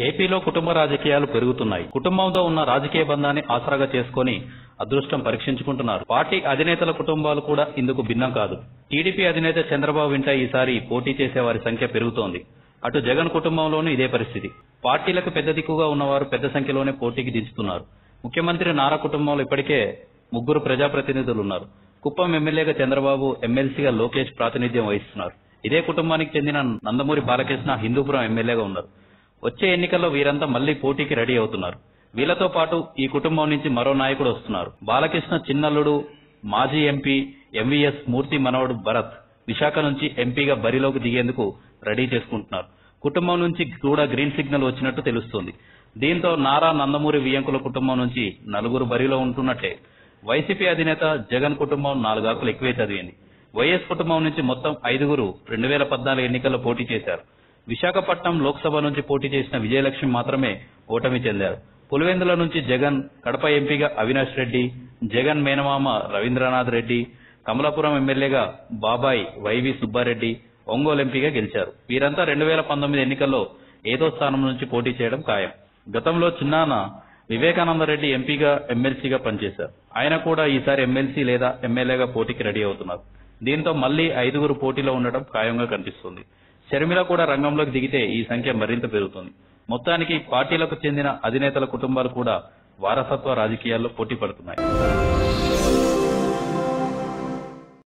ఏపీలో కుటుంబ రాజకీయాలు పెరుగుతున్నాయి కుటుంబంతో ఉన్న రాజకీయ బంధాన్ని ఆసరాగా చేసుకొని అదృష్టం పరీక్షించుకుంటున్నారు పార్టీ అధినేతల కుటుంబాలు కూడా ఇందుకు భిన్నం కాదు టీడీపీ అధినేత చంద్రబాబు వెంట ఈసారి పోటీ చేసే వారి సంఖ్య పెరుగుతోంది అటు జగన్ కుటుంబంలోనూ ఇదే పరిస్థితి పార్టీలకు పెద్ద దిక్కుగా ఉన్నవారు పెద్ద సంఖ్యలోనే పోటీకి దించుతున్నారు ముఖ్యమంత్రి నారా కుటుంబంలో ఇప్పటికే ముగ్గురు ప్రజాప్రతినిధులు ఉన్నారు కుప్పం ఎమ్మెల్యేగా చంద్రబాబు ఎమ్మెల్సీగా లోకేష్ ప్రాతినిధ్యం వహిస్తున్నారు ఇదే కుటుంబానికి చెందిన నందమూరి బాలకృష్ణ హిందూపురం ఎమ్మెల్యేగా ఉన్నారు వచ్చే ఎన్నికల్లో వీరంతా మళ్లీ పోటీకి రెడీ అవుతున్నారు వీళ్లతో పాటు ఈ కుటుంబం నుంచి మరో నాయకుడు వస్తున్నారు బాలకృష్ణ చిన్నల్లుడు మాజీ ఎంపీ ఎంవీఎస్ మూర్తి మనవడు భరత్ విశాఖ నుంచి ఎంపీగా బరిలోకి దిగేందుకు రెడీ చేసుకుంటున్నారు కుటుంబం నుంచి కూడా గ్రీన్ సిగ్నల్ వచ్చినట్టు తెలుస్తోంది దీంతో నారా నందమూరి వియంకుల కుటుంబం నుంచి నలుగురు బరిలో ఉంటున్నట్టే వైసీపీ అధినేత జగన్ కుటుంబం నాలుగాకులు ఎక్కువే చదివింది వైఎస్ కుటుంబం నుంచి మొత్తం ఐదుగురు రెండు వేల పద్నాలుగు ఎన్నికల్లో పోటీ చేశారు విశాఖపట్నం లోక్సభ నుంచి పోటీ చేసిన విజయలక్ష్మి మాత్రమే ఓటమి చెందారు పులివెందుల నుంచి జగన్ కడప ఎంపీగా అవినాష్ రెడ్డి జగన్ మేనమామ రవీంద్రనాథ్ రెడ్డి కమలాపురం ఎమ్మెల్యేగా బాబాయ్ వైవి సుబ్బారెడ్డి ఒంగోలు ఎంపీగా గెలిచారు వీరంతా రెండు వేల పంతొమ్మిది ఎన్నికల్లో ఏదో స్థానం నుంచి పోటీ చేయడం ఖాయం గతంలో చిన్నాన వివేకానంద రెడ్డి ఎంపీగా ఎమ్మెల్సీగా పనిచేశారు ఆయన కూడా ఈసారి ఎమ్మెల్సీ లేదా ఎమ్మెల్యేగా పోటీకి రెడీ అవుతున్నారు దీంతో మళ్లీ ఐదుగురు పోటీలో ఉండడం ఖాయంగా కనిపిస్తుంది షర్మిల కూడా రంగంలోకి దిగితే ఈ సంఖ్య మరింత పెరుగుతుంది మొత్తానికి పార్టీలకు చెందిన అధినేతల కుటుంబాలు కూడా వారసత్వ రాజకీయాల్లో పోటీ పడుతున్నాయి